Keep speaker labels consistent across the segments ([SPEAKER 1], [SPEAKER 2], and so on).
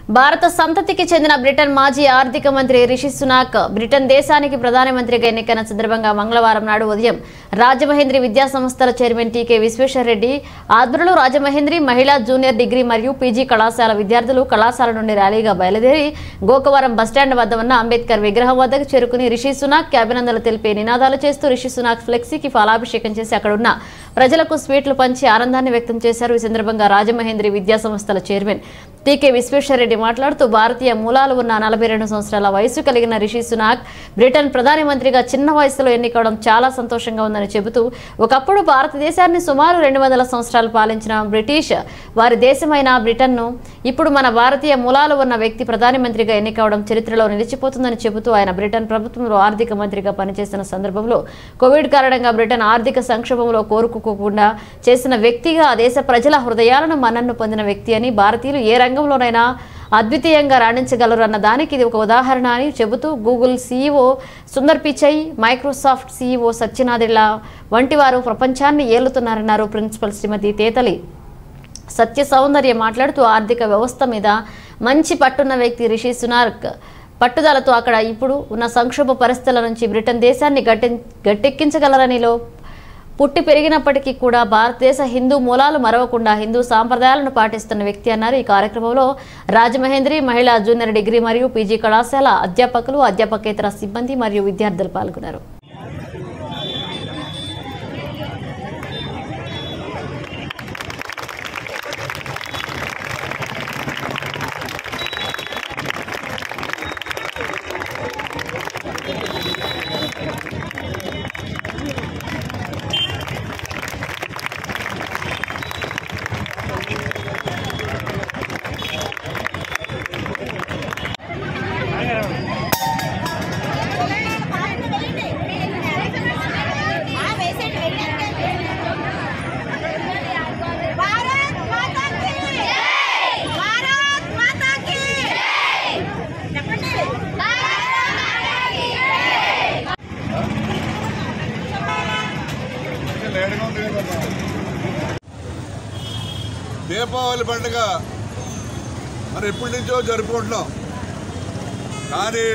[SPEAKER 1] భారత సంతతికి చెందిన బ్రిటన్ మాజీ ఆర్థిక మంత్రి రిషి సునాక్ బ్రిటన్ దేశానికి ప్రధానమంత్రిగా ఎన్నికైన సందర్భంగా మంగళవారం నాడు ఉదయం రాజమహేంద్రి విద్యా సంస్థల చైర్మన్ టీకే విశ్వేశ్వరరెడ్డి ఆధ్వర్యంలో రాజమహేంద్రి మహిళా జూనియర్ డిగ్రీ మరియు పీజీ కళాశాల విద్యార్థులు కళాశాల నుండి ర్యాలీగా బయలుదేరి గోకవరం బస్టాండ్ వద్ద ఉన్న అంబేద్కర్ విగ్రహం వద్దకు చేరుకుని రిషి సునాక్ అభినందనలు తెలిపే నినాదాలు చేస్తూ రిషి సునాక్ ఫ్లెక్సీకి ఫలాభిషేకం చేసి అక్కడున్న ప్రజలకు స్వీట్లు పంచి ఆనందాన్ని వ్యక్తం చేశారు ఈ సందర్భంగా రాజమహేంద్రి విద్యా సంస్థల చైర్మన్ టీకే విశ్వేశ్వరరెడ్డి మాట్లాడుతూ భారతీయ మూలాలు ఉన్న నలభై రెండు సంవత్సరాల వయసు కలిగిన రిషి సునాక్ బ్రిటన్ ప్రధానమంత్రిగా చిన్న వయసులో ఎన్నికవడం చాలా సంతోషంగా ఉందని చెబుతూ ఒకప్పుడు భారతదేశాన్ని సుమారు రెండు వందల సంవత్సరాలు పాలించిన బ్రిటిష్ వారి దేశమైన బ్రిటన్ను ఇప్పుడు మన భారతీయ మూలాలు ఉన్న వ్యక్తి ప్రధానమంత్రిగా ఎన్నికవడం చరిత్రలో నిలిచిపోతుందని చెబుతూ ఆయన బ్రిటన్ ప్రభుత్వంలో ఆర్థిక మంత్రిగా పనిచేసిన సందర్భంలో కోవిడ్ కారణంగా బ్రిటన్ ఆర్థిక సంక్షోభంలో కోరుకోకుండా చేసిన వ్యక్తిగా ఆ దేశ ప్రజల హృదయాలను మన్నన్ను పొందిన వ్యక్తి అని భారతీయులు ఏ రంగంలోనైనా అద్వితీయంగా రాణించగలరు అన్న దానికి ఇది ఒక ఉదాహరణ అని చెబుతూ Google CEO Sundar Pichai Microsoft CEO Satya Nadella వంటి వారు ప్రపంచాన్ని ఏలుతున్నారన్నారు ప్రిన్సిపల్ శ్రీమతి తేతలి సత్య సౌందర్య మాట్లాడుతూ ఆర్థిక వ్యవస్థ మీద మంచి పట్టున్న వ్యక్తి రిషి సునార్క్ పట్టుదలతో అక్కడ ఇప్పుడు ఉన్న సంక్షోభ పరిస్థితుల నుంచి బ్రిటన్ దేశాన్ని గట్టె గట్టెక్కించగలరనిలో పుట్టి పెరిగినప్పటికీ కూడా భారతదేశ హిందూ మూలాలు మరవకుండా హిందూ సాంప్రదాయాలను పాటిస్తున్న వ్యక్తి అన్నారు ఈ కార్యక్రమంలో రాజమహేంద్రి మహిళా జూనియర్ డిగ్రీ మరియు పీజీ కళాశాల అధ్యాపకులు అధ్యాపకేతర సిబ్బంది మరియు విద్యార్థులు పాల్గొన్నారు
[SPEAKER 2] భారత్ మాతా కీ భారత్ మాతా కీ చెప్పండి భారత్ మాతా కీ
[SPEAKER 3] దీపావళి పండుగ మరి ఎప్పటి నుంచో జరుపుకుంటున్నాం కానీ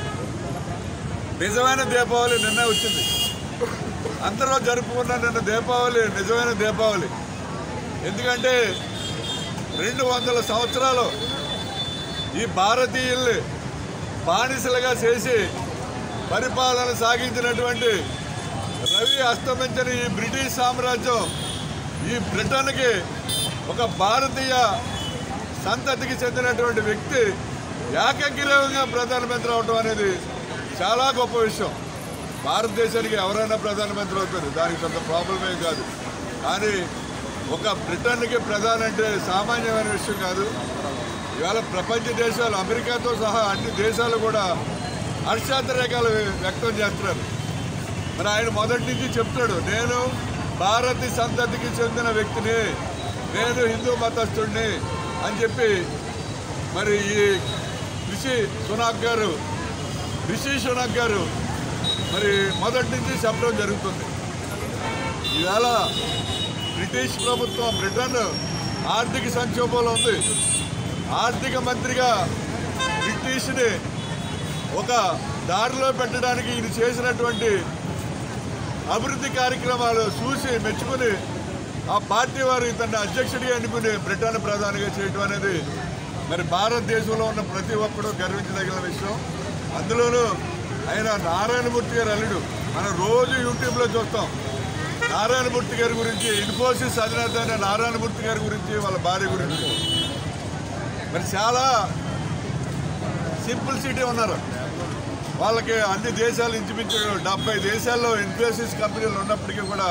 [SPEAKER 3] నిజమైన దీపావళి నిన్నే వచ్చింది అందరూ జరుపుకున్న నిన్న దీపావళి నిజమైన దీపావళి ఎందుకంటే రెండు వందల సంవత్సరాలు ఈ భారతీయుల్ని బానిసలుగా చేసి పరిపాలన సాగించినటువంటి రవి అస్తమించని ఈ బ్రిటిష్ సామ్రాజ్యం ఈ బ్రిటన్కి ఒక భారతీయ సంతతికి చెందినటువంటి వ్యక్తి ఏకగ్రీవంగా ప్రధానమంత్రి అవటం అనేది చాలా గొప్ప విషయం భారతదేశానికి ఎవరైనా ప్రధానమంత్రి అవుతారు దానికి పెద్ద ప్రాబ్లమే కాదు కానీ ఒక బ్రిటన్కి ప్రధాని అంటే సామాన్యమైన విషయం కాదు ఇవాళ ప్రపంచ దేశాలు అమెరికాతో సహా అన్ని దేశాలు కూడా హర్షాతిరేకాలు వ్యక్తం చేస్తున్నారు మరి ఆయన మొదటి నుంచి చెప్తాడు నేను భారతీ సంతతికి చెందిన వ్యక్తిని నేను హిందూ మతస్థుడిని అని చెప్పి మరి ఈ రిషి సునాక్ గారు రిషి సునాక్ గారు మరి మొదటి నుంచి చెప్పడం జరుగుతుంది ఈవేళ బ్రిటిష్ ప్రభుత్వం బ్రిటన్ ఆర్థిక సంక్షోభంలో ఉంది ఆర్థిక మంత్రిగా బ్రిటిష్ని ఒక దారిలో పెట్టడానికి ఇది చేసినటువంటి అభివృద్ధి కార్యక్రమాలు చూసి మెచ్చుకుని ఆ పార్టీ వారు ఇతన్ని అధ్యక్షుడిగా ఎన్నుకుని బ్రిటన్ ప్రధానిగా చేయడం అనేది మరి భారతదేశంలో ఉన్న ప్రతి ఒక్కరూ గర్వించదగిన విషయం అందులోనూ ఆయన నారాయణమూర్తి గారు అల్లుడు మనం రోజు యూట్యూబ్లో చూస్తాం నారాయణమూర్తి గారి గురించి ఇన్ఫోసిస్ అధినేత అయిన నారాయణమూర్తి గారి గురించి వాళ్ళ భార్య గురించి మరి చాలా సింపుల్ సిటీ ఉన్నారు వాళ్ళకి అన్ని దేశాలు ఇంచుమించు డెబ్బై దేశాల్లో ఇన్ఫోసిస్ కంపెనీలు ఉన్నప్పటికీ కూడా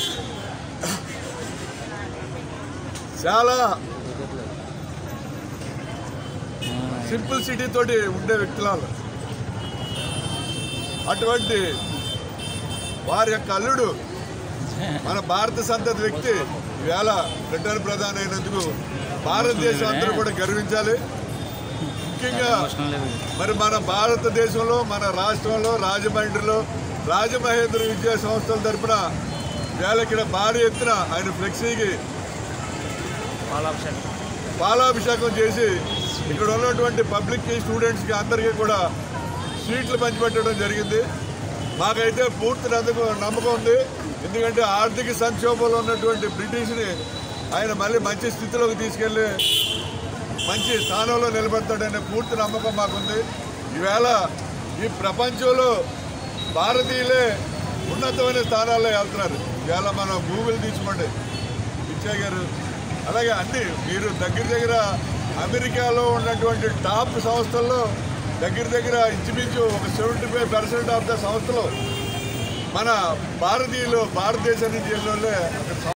[SPEAKER 3] చాలా సింపుల్ సిటీ తోటి ఉండే వ్యక్తులు వాళ్ళు. అటువంటి వారి యొక్క అల్లుడు మన భారత సంతతి వ్యక్తి ఈవేళ బ్రిటన్ ప్రధాని అయినందుకు భారతదేశం అందరూ కూడా గర్వించాలి ముఖ్యంగా మరి మన భారతదేశంలో మన రాష్ట్రంలో రాజమండ్రిలో రాజమహేంద్ర విద్యా సంస్థల తరపున వేళ ఇక్కడ భారీ ఎత్తున ఆయన ఫ్లెక్సీకి పాలాభిషేకం చేసి ఇక్కడ ఉన్నటువంటి పబ్లిక్కి స్టూడెంట్స్కి అందరికీ కూడా సీట్లు పంచిపెట్టడం జరిగింది మాకైతే పూర్తి నమ్మకం నమ్మకం ఉంది ఎందుకంటే ఆర్థిక సంక్షోభంలో ఉన్నటువంటి బ్రిటిష్ని ఆయన మళ్ళీ మంచి స్థితిలోకి తీసుకెళ్ళి మంచి స్థానంలో నిలబెడతాడనే పూర్తి నమ్మకం మాకుంది ఈవేళ ఈ ప్రపంచంలో భారతీయులే ఉన్నతమైన స్థానాల్లో వెళ్తున్నారు ఈవేళ మనం గూగుల్ తీసుకోండి పిచ్చయ్య గారు అలాగే అన్ని మీరు దగ్గర దగ్గర అమెరికాలో ఉన్నటువంటి టాప్ సంస్థల్లో దగ్గర దగ్గర ఇంచుమించు ఒక seventy five percent of the సంస్థలు మన భారతీయులు భారతదేశం నుంచి వెళ్ళిన వాళ్ళే అక్కడ